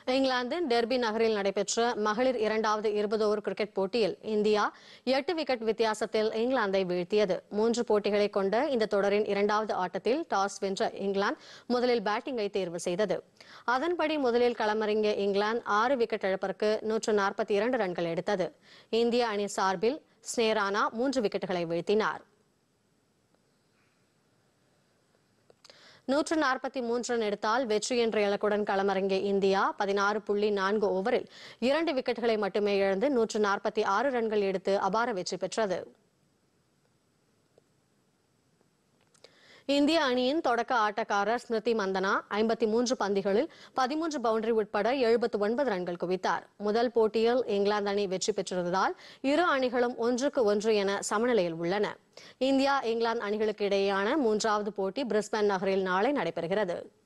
இங்கிலாந்தின் டெர்பி நகரில் நடைபெற்ற மகளிர் இரண்டாவது இருபது ஓவர் கிரிக்கெட் போட்டியில் இந்தியா எட்டு விக்கெட் வித்தியாசத்தில் இங்கிலாந்தை வீழ்த்தியது மூன்று போட்டிகளை கொண்ட இந்த தொடரின் இரண்டாவது ஆட்டத்தில் டாஸ் வென்ற இங்கிலாந்து முதலில் பேட்டிங்கை தேர்வு செய்தது அதன்படி முதலில் களமிறங்கிய இங்கிலாந்து ஆறு விக்கெட் இழப்பிற்கு நூற்று நாற்பத்தி இரண்டு ரன்கள் எடுத்தது இந்திய அணி சார்பில் ஸ்னேரானா மூன்று விக்கெட்டுகளை வீழ்த்தினார் நூற்று நாற்பத்தி மூன்று ரன் எடுத்தால் வெற்றி என்ற இலக்குடன் களமிறங்கிய இந்தியா பதினாறு புள்ளி நான்கு ஓவரில் இரண்டு விக்கெட்டுகளை மட்டுமே இழந்து நூற்று நாற்பத்தி ஆறு ரன்கள் எடுத்து அபார வெற்றி பெற்றது இந்திய அணியின் தொடக்க ஆட்டக்காரர் ஸ்மிருதி மந்தனா ஐம்பத்தி மூன்று பந்திகளில் பதிமூன்று பவுண்டரி உட்பட எழுபத்து ஒன்பது ரன்கள் குவித்தார் முதல் போட்டியில் இங்கிலாந்து அணி வெற்றி பெற்றிருந்ததால் இரு அணிகளும் ஒன்றுக்கு ஒன்று என சமநிலையில் உள்ளன இந்தியா இங்கிலாந்து அணிகளுக்கு இடையேயான மூன்றாவது போட்டி பிரிஸ்பேன் நகரில் நாளை நடைபெறுகிறது